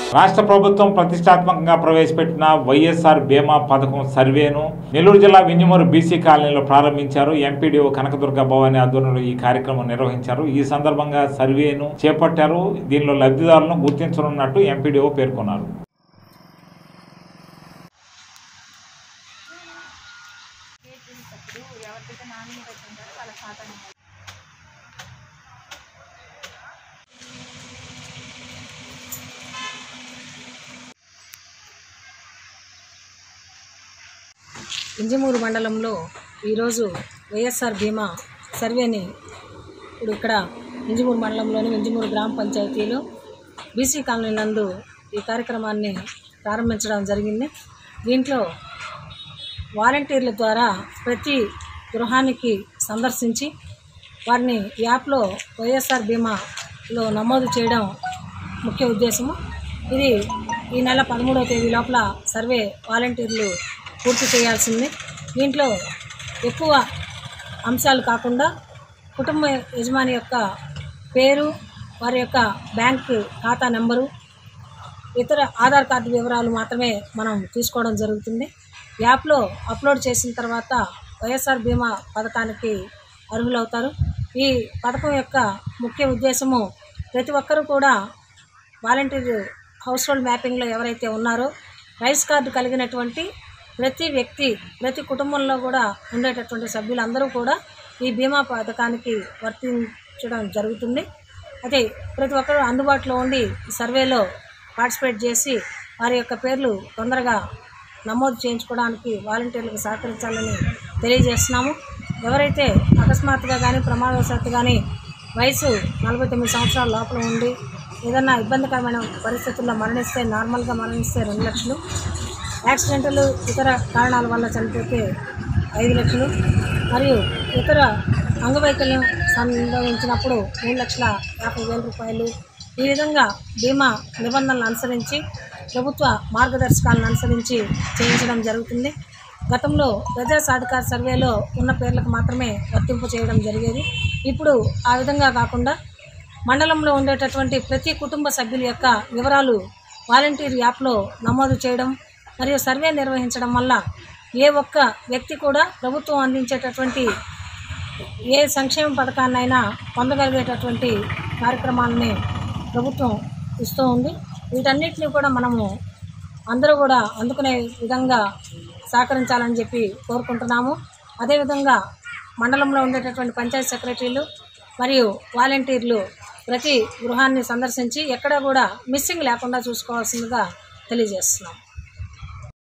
రాష్ట్ర ప్రభుత్వం ప్రతిష్టాత్మకంగా ప్రవేశపెట్టిన వైఎస్ఆర్ బీమా పథకం సర్వేను నెల్లూరు జిల్లా వింజమూరు బీసీ కాలనీలో ప్రారంభించారు ఎంపీడీఓ కనకదుర్గ భవాని ఆధ్వర్యంలో ఈ కార్యక్రమం నిర్వహించారు ఈ సందర్భంగా సర్వేను చేపట్టారు దీనిలో లబ్ధిదారులను గుర్తించనున్నట్టు ఎంపీడీఓ పేర్కొన్నారు ఎవరికైతే నామినీ పెట్టింటారో వాళ్ళ ఖాతా నెంబర్ ఇంజమూరు మండలంలో ఈరోజు వైఎస్ఆర్ బీమా సర్వేని ఇప్పుడు ఇక్కడ ఇంజమూరు మండలంలోని ఇంజమూరు గ్రామ పంచాయతీలో బీసీ కాలనీ నందు ఈ కార్యక్రమాన్ని ప్రారంభించడం జరిగింది దీంట్లో వాలంటీర్ల ద్వారా ప్రతి గృహానికి సందర్శించి వారిని యాప్లో వైఎస్ఆర్ బీమాలో నమోదు చేయడం ముఖ్య ఉద్దేశము ఇది ఈ నెల పదమూడవ తేదీ లోపల సర్వే వాలంటీర్లు పూర్తి చేయాల్సింది దీంట్లో ఎక్కువ అంశాలు కాకుండా కుటుంబ యజమాని యొక్క పేరు వారి యొక్క బ్యాంక్ ఖాతా నెంబరు ఇతర ఆధార్ కార్డు వివరాలు మాత్రమే మనం తీసుకోవడం జరుగుతుంది యాప్లో అప్లోడ్ చేసిన తర్వాత వైఎస్ఆర్ బీమా పథకానికి అర్హులవుతారు ఈ పథకం యొక్క ముఖ్య ఉద్దేశము ప్రతి ఒక్కరూ కూడా వాలంటీర్ హౌస్ హోల్డ్ మ్యాపింగ్లో ఎవరైతే ఉన్నారో రైస్ కార్డు కలిగినటువంటి ప్రతి వ్యక్తి ప్రతి కుటుంబంలో కూడా ఉండేటటువంటి సభ్యులందరూ కూడా ఈ బీమా పథకానికి వర్తించడం జరుగుతుంది అయితే ప్రతి ఒక్కరూ అందుబాటులో ఉండి ఈ సర్వేలో పార్టిసిపేట్ చేసి వారి యొక్క పేర్లు తొందరగా నమోదు చేయించుకోవడానికి వాలంటీర్లకు సహకరించాలని తెలియజేస్తున్నాము ఎవరైతే అకస్మాత్తుగా కానీ ప్రమాదవశాత్తు కానీ వయసు నలభై తొమ్మిది సంవత్సరాల లోపల ఉండి ఏదన్నా ఇబ్బందికరమైన పరిస్థితుల్లో మరణిస్తే నార్మల్గా మరణిస్తే రెండు లక్షలు యాక్సిడెంటల్ ఇతర కారణాల వల్ల చనిపోతే ఐదు లక్షలు మరియు ఇతర అంగవైకల్యం సంభవించినప్పుడు మూడు లక్షల యాభై వేల రూపాయలు ఈ విధంగా బీమా నిబంధనలు అనుసరించి ప్రభుత్వ మార్గదర్శకాలను అనుసరించి చేయించడం జరుగుతుంది గతంలో ప్రజా సాధికార సర్వేలో ఉన్న పేర్లకు మాత్రమే వర్తింపు చేయడం జరిగేది ఇప్పుడు ఆ విధంగా కాకుండా మండలంలో ఉండేటటువంటి ప్రతి కుటుంబ సభ్యుల యొక్క వివరాలు వాలంటీర్ యాప్లో నమోదు చేయడం మరియు సర్వే నిర్వహించడం వల్ల ఏ ఒక్క వ్యక్తి కూడా ప్రభుత్వం అందించేటటువంటి ఏ సంక్షేమ పథకాన్నైనా పొందగలిగేటటువంటి కార్యక్రమాలని ప్రభుత్వం ఇస్తూ ఉంది వీటన్నిటిని కూడా మనము అందరూ కూడా అందుకునే విధంగా సహకరించాలని చెప్పి కోరుకుంటున్నాము అదేవిధంగా మండలంలో ఉండేటటువంటి పంచాయతీ సెక్రటరీలు మరియు వాలంటీర్లు ప్రతి గృహాన్ని సందర్శించి ఎక్కడా కూడా మిస్సింగ్ లేకుండా చూసుకోవాల్సిందిగా తెలియజేస్తున్నాం